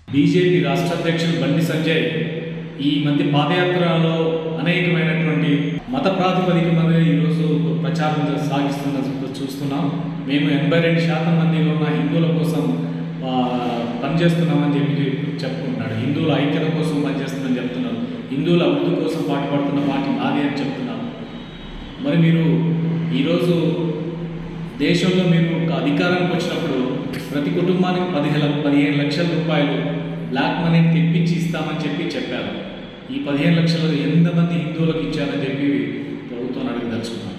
BJP రాష్ట్ర అధ్యక్షుడు బండి సంజయ్ ఈ మధ్య పాదయాత్రలో అనేకమైనటువంటి మత ప్రాతిపదిక మీద ఈరోజు ప్రచారం సాగిస్తున్న చూస్తున్నాం మేము ఎనభై రెండు శాతం మందిలో ఉన్న హిందువుల కోసం ఆ, పనిచేస్తున్నామని చెప్పి చెప్పుకుంటున్నాడు హిందువుల ఐక్యత కోసం పనిచేస్తున్నామని చెప్తున్నారు హిందువుల అభివృద్ధి కోసం పాటుపడుతున్న పార్టీ మాది అని చెప్తున్నారు మరి మీరు ఈరోజు దేశంలో మీరు ఒక అధికారానికి వచ్చినప్పుడు ప్రతి కుటుంబానికి పదిహేను పదిహేను లక్షల రూపాయలు బ్లాక్ మనీని తెప్పించి ఇస్తామని చెప్పి చెప్పారు ఈ పదిహేను లక్షలు ఎంతమంది హిందువులకు ఇచ్చారని చెప్పి ప్రభుత్వం అడిగి తెలుసుకున్నాను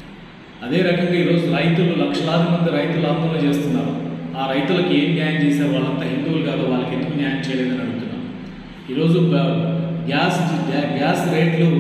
అదే రకంగా ఈరోజు రైతులు లక్షలాది మంది రైతులు ఆందోళన చేస్తున్నారు ఆ రైతులకు ఏం న్యాయం చేశారు వాళ్ళంతా హిందువులు కాదు వాళ్ళకి ఎందుకు న్యాయం చేయలేదని అడుగుతున్నాం ఈరోజు బ- గ్యాస్ గ్యా- గ్యాస్ రేట్లు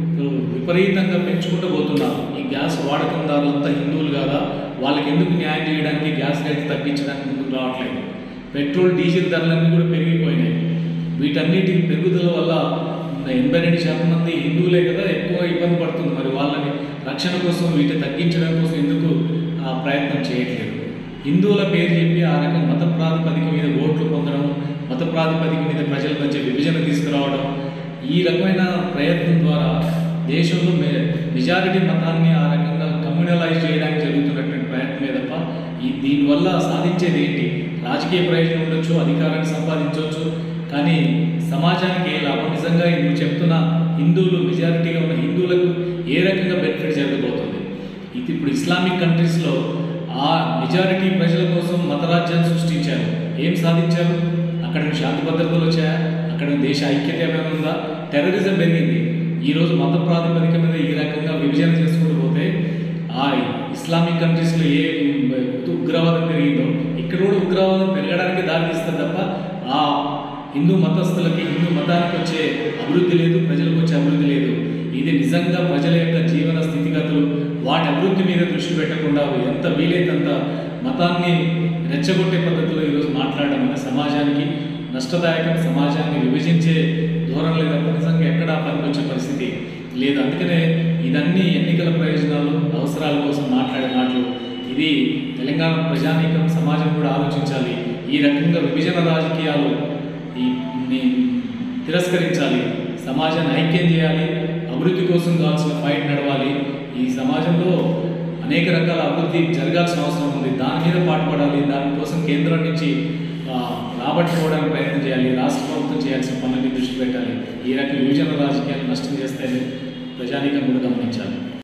విపరీతంగా పెంచుకుంటూ పోతున్నారు ఈ గ్యాస్ వాడకందారులంతా హిందువులు కాదా వాళ్ళకి ఎందుకు న్యాయం చేయడానికి గ్యాస్ రేట్లు తగ్గించడానికి ముందుకు రావట్లేదు పెట్రోల్ డీజిల్ ధరలన్నీ కూడా పెరిగిపోయినాయి వీటన్నిటి పెరుగుదల వల్ల ఎనభై రెండు శాతం మంది హిందువులే కదా ఎక్కువ ఇబ్బంది పడుతుంది మరి వాళ్ళని రక్షణ కోసం వీటిని తగ్గించడం కోసం ఎందుకు ఆ ప్రయత్నం చేయట్లేదు హిందువుల పేరు చెప్పి ఆ రకం మత ప్రాతిపదిక మీద ఓట్లు పొందడం మత ప్రాతిపదిక మీద ప్రజల మధ్య విభజన తీసుకురావడం ఈ రకమైన ప్రయత్నం ద్వారా దేశంలో మె- మెజారిటీ మతాన్ని ఆ రకంగా కమ్యూనలైజ్ చేయడానికి జరుగుతున్నటువంటి ప్రయత్నమే తప్ప ఈ దీనివల్ల సాధించేది ఏంటి రాజకీయ ప్రయోజనం ఉండొచ్చు అధికారాన్ని సంపాదించవచ్చు కానీ సమాజానికి ఏ లాభం నిజంగా నువ్వు చెప్తున్న హిందువులు మెజారిటీగా ఉన్న హిందువులకు ఏ రకంగా బెనిఫిట్ జరగబోతుంది ఇది ఇప్పుడు ఇస్లామిక్ కంట్రీస్లో ఆ మెజారిటీ ప్రజల కోసం మతరాజ్యాన్ని సృష్టించారు ఏం సాధించారు అక్కడ శాంతి భద్రతలు వచ్చాయా అక్కడ దేశ ఐక్యత ఏమైనా ఉందా టెర్రరిజం పెరిగింది ఈరోజు మత ప్రాతిపదిక మీద ఈ రకంగా విభజన చేసుకుంటూ పోతే ఆ ఇస్లామిక్ కంట్రీస్లో ఏ ఉగ్రవాదం పెరిగిందో ఇక్కడ కూడా ఉగ్రవాదం పెరగడానికి దారితీస్తుంది తప్ప ఆ హిందూ మతస్థులకి హిందూ మతానికి వచ్చే అభివృద్ధి లేదు ప్రజలకు వచ్చే అభివృద్ధి లేదు ఇది నిజంగా ప్రజల యొక్క జీవన స్థితిగతులు వాటి అభివృద్ధి మీద దృష్టి పెట్టకుండా ఎంత వీలైతే అంత మతాన్ని రెచ్చగొట్టే పద్ధతిలో ఈరోజు మాట్లాడడం అనేది సమాజానికి నష్టదాయకం సమాజాన్ని విభజించే ధోరణి లేదప్పుడు నిజంగా ఎక్కడా పనికొచ్చే పరిస్థితి లేదు అందుకనే ఇదన్నీ ఎన్నికల ప్రయోజనాలు అవసరాల కోసం మాట్లాడే మాటలు ఇది తెలంగాణ ప్రజానీకం సమాజం కూడా ఆలోచించాలి ఈ రకంగా విభజన రాజకీయాలు ఈ ని తిరస్కరించాలి సమాజాన్ని ఐక్యం చేయాలి అభివృద్ధి కోసం కావాల్సిన ఫైట్ నడవాలి ఈ సమాజంలో అనేక రకాల అభివృద్ధి జరగాల్సిన అవసరం ఉంది దాని మీద పాటుపడాలి దానికోసం కేంద్రం నుంచి ఆ, రాబట్టుకోవడానికి ప్రయత్నం చేయాలి రాష్ట్ర ప్రభుత్వం చేయాల్సిన పనులన్నీ దృష్టి పెట్టాలి ఈ రకం విభజన రాజకీయాలు నష్టం చేస్తే ప్రజానీకం కూడా గమనించాలి